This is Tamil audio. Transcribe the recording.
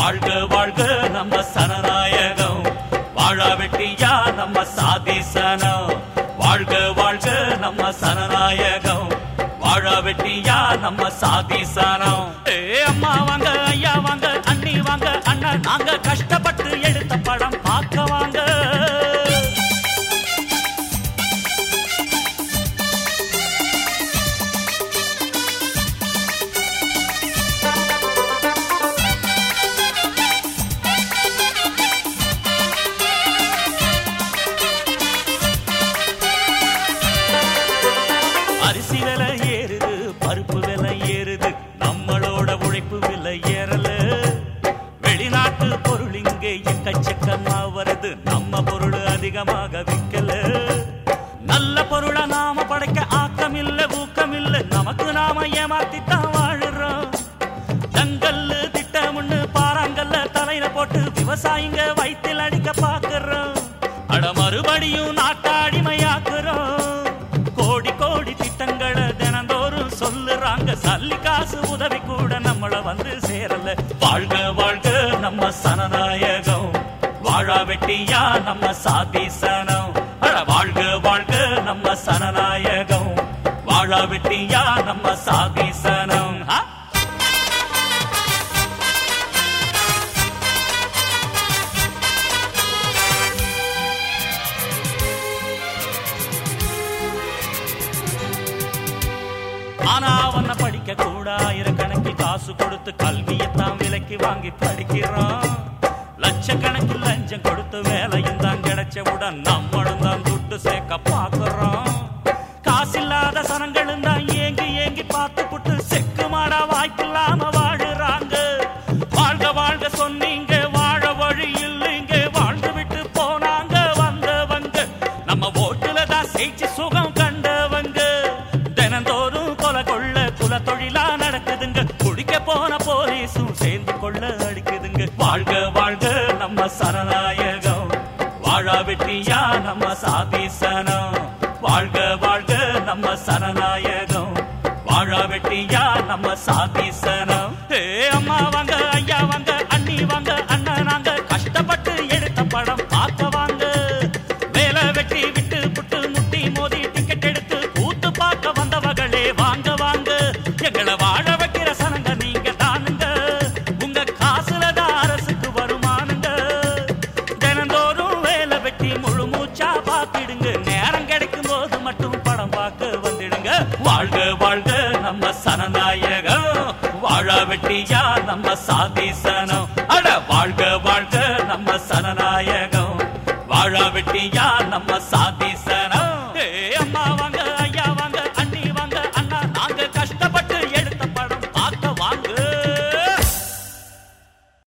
வாழ்க வாழ்க நம்ம சனநாயகம் வாழா வெட்டியா நம்ம சாதிசனம் வாழ்க வாழ்க நம்ம சனநாயகம் வாழா வெட்டியா நம்ம சாதிசனம் ஏ அம்மா வாங்க ஐயா வாங்க அண்ணி வாங்க அண்ணன் நாங்க கஷ்டப்பட்டு எடுத்த படம் பார்க்க வாங்க அரிசி விலை ஏறுது பருப்பு விலை ஏறுது நம்மளோட உழைப்பு விலை ஏறல வெளிநாட்டு பொருள் இங்கே எக்கச்சக்கமா வருது நம்ம பொருள் அதிகமாக விற்கல நல்ல பொருளை நாம படைக்க ஆக்கம் இல்ல ஊக்கம் இல்ல நமக்கு நாம ஏமாத்தித்தான் வாழுறோம் தங்கல்லு திட்டம்னு பாறாங்கல்ல தலையில போட்டு விவசாயிங்க வயிற்றில் அடிக்க பாக்குறோம் அட மறுபடியும் நாட்டாடிமையாக்குறோம் கோடி கோடி திட்டங்களை தினந்தோறும் சொல்லுறாங்க சல்லி காசு உதவி கூட நம்மள வந்து சேரல வாழ்க வாழ்க நம்ம சனநாயகம் வாழா வெட்டியா நம்ம சாதிசனம் அட வாழ்க வாழ்க நம்ம சனநாயகம் வாழா வெட்டியா நம்ம சாதிசனம் ஆ? ஆனா அவன படிக்க கூட ஆயிரக்கணக்கில் காசு கொடுத்து கல்வியத்தான் விலைக்கு வாங்கி படிக்கிறான் லட்சக்கணக்கில் லஞ்சம் கொடுத்து வேலையும் தான் கிடைச்சவுடன் நம்மளும் தான் துட்டு சேர்க்க பார்க்கிறோம் காசில்லாத சனங்களும் தான் ஏங்கி ஏங்கி பார்த்து புட்டு செக்கு மாடா வாய்ப்பில்லாம வாழுறாங்க வாழ்க வாழ்க சொன்னீங்க வாழ வழி இல்லைங்க வாழ்ந்து விட்டு போனாங்க வந்தவங்க நம்ம ஓட்டுல தான் செய்தி சுகம் கண்டவங்க தினந்தோறும் கொலை கொள்ள குல தொழிலா நடக்குதுங்க குடிக்க போன போலீஸும் சேர்ந்து கொள்ள அடிக்குதுங்க வாழ்க வாழ்க நம்ம சனநாயகம் வாழா வெட்டியா நம்ம சாதிசனம் வாழ்க வாழ்க நம்ம சனநாயகம் வாழா வெட்டியா நம்ம சாதிசனம் ஏ அம்மா வாங்க ஐயா வாங்க அண்ணி வாங்க அண்ணன் நாங்க கஷ்டப்பட்டு எடுத்த படம் பார்க்க வாங்க வேலை வெட்டி விட்டு புட்டு முட்டி மோதி டிக்கெட் எடுத்து கூத்து பார்க்க வந்தவர்களே வாங்க வாங்க எங்களை வாழ வைக்கிற சனங்க நீங்க தானுங்க உங்க காசுல தான் அரசுக்கு வருமானுங்க தினந்தோறும் வேலை வெட்டி முழு மூச்சா பார்த்திடுங்க நேரம் கிடைக்கும் போது மட்டும் படம் பார்க்க வந்துடுங்க வாழ்க வாழ்க நம்ம சனநாயகம் வாழா வெட்டியா நம்ம சாதிசனம் அட வாழ்க வாழ்க நம்ம சனநாயகம் வாழா வெட்டியா நம்ம சாதிசனம்